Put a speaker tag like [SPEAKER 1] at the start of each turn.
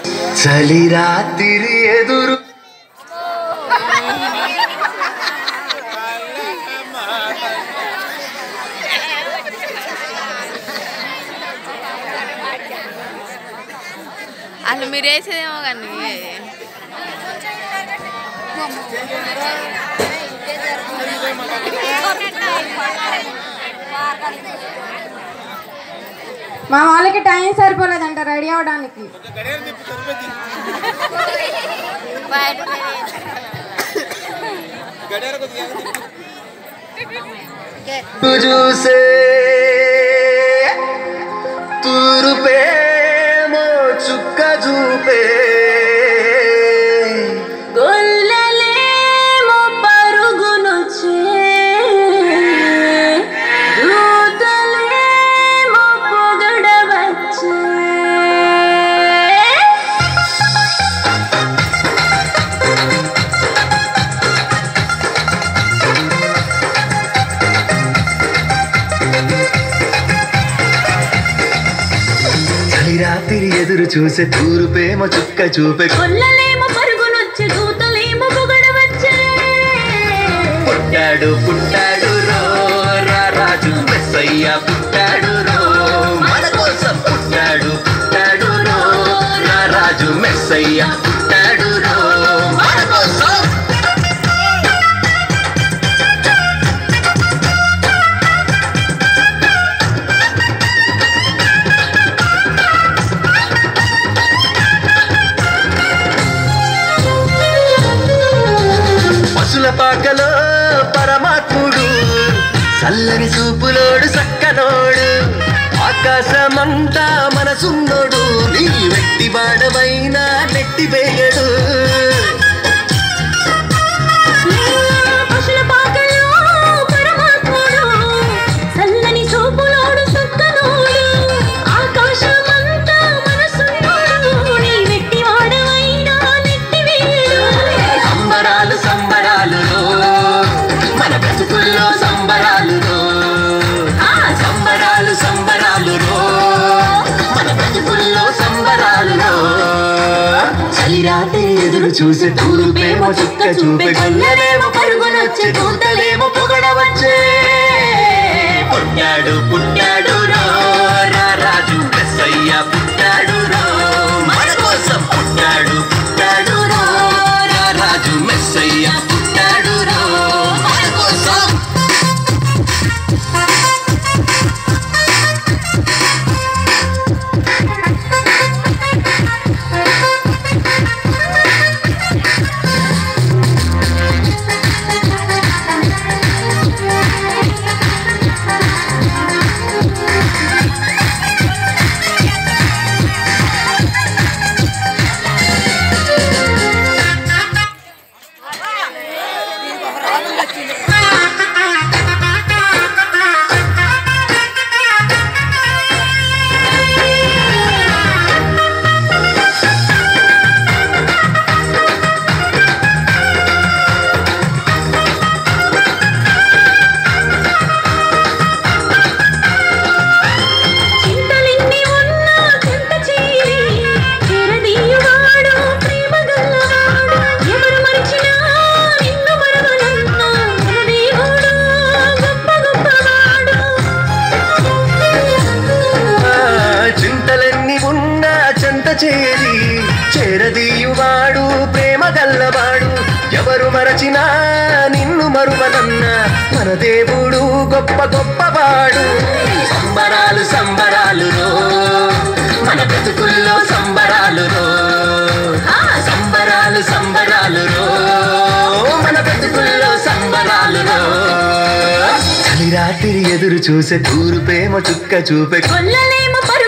[SPEAKER 1] చలి రాత్రి ఎదురు
[SPEAKER 2] అసలు మీరు వేసేదేమో కానీ
[SPEAKER 3] మా వాళ్ళకి టైం సరిపోలేదంట రెడీ అవడానికి
[SPEAKER 1] చూసే తూరుపేమో చుక్క చూపే
[SPEAKER 3] గొల్లలేమో పరుగునొచ్చే దూతలేమో పొగడవచ్చే
[SPEAKER 1] చలి రాత్రి ఎదురు చూసే తూరుపేమో చుక్క చూపే
[SPEAKER 3] గొల్లలేమో పరుగునొచ్చే దూతలేమో పొగడవచ్చే
[SPEAKER 1] పుట్టాడు పుట్టాడు రో రా రాజు మెస్సయ్య పుట్టాడు రో మన కోసం పుట్టాడు పుట్టాడు రో రా రాజు మెస్సయ్య పుట్టాడు రో మన కోసం పశుల పాకలో పరమాత్ముడు చల్లని చూపులోడు సక్కనోడు ఆకాశమంతా మనసున్నోడు నీ వెట్టి బాడవైనా నెట్టి వేయడు
[SPEAKER 3] పశుల పాకలో పరమాత్ముడు చల్లని చూపులోడు సక్కనోడు ఆకాశమంతా మనసున్నోడు నీ వెట్టి వాడవైనా నెట్టివేయడు
[SPEAKER 1] సంబరాలు సంబరాలు మన బ్రతుకుల్లో సంబరాలు ఆ సంబరాలు సంబరాలు మన బ్రతుకుల్లో సంబరాలు చలి రాత్రి ఎదురు చూసే తూరుపేమో చుక్క చూపే గొల్లలేమో పరుగునొచ్చే దూతలేమో పొగడవచ్చే పుట్టాడు పుట్టాడు రో రా రాజు మెస్సయ్య పుట్టాడు రో మన కోసం పుట్టాడు పుట్టాడు రో రా రాజు మెస్సయ్య పుట్టాడు రో మన కోసం
[SPEAKER 3] చింతలెన్ని ఉన్నా చెంత చేరి చెరదీయువాడు ప్రేమ గల్లవాడు ఎవరు మరిచినా నిన్ను మరవనన్నా మన దేవుడు గొప్ప గొప్పవాడు
[SPEAKER 1] ఆ, చింతలెన్ని ఉన్నా చెంత చేరి చేరదీయువాడు ప్రేమ గల్లవాడు ఎవరు మరచినా నిన్ను మరువనన్న మన దేవుడు గొప్ప గొప్పవాడు సంబరాలు సంబరాలు రో మన బ్రతుకుల్లో సంబరాలు రో ఆ, సంబరాలు సంబరాలు రో మన బ్రతుకుల్లో సంబరాలు రో చలి రాత్రి ఎదురు చూసే తూరుపేమో చుక్క చూపే
[SPEAKER 3] కొల్లలేమో పరు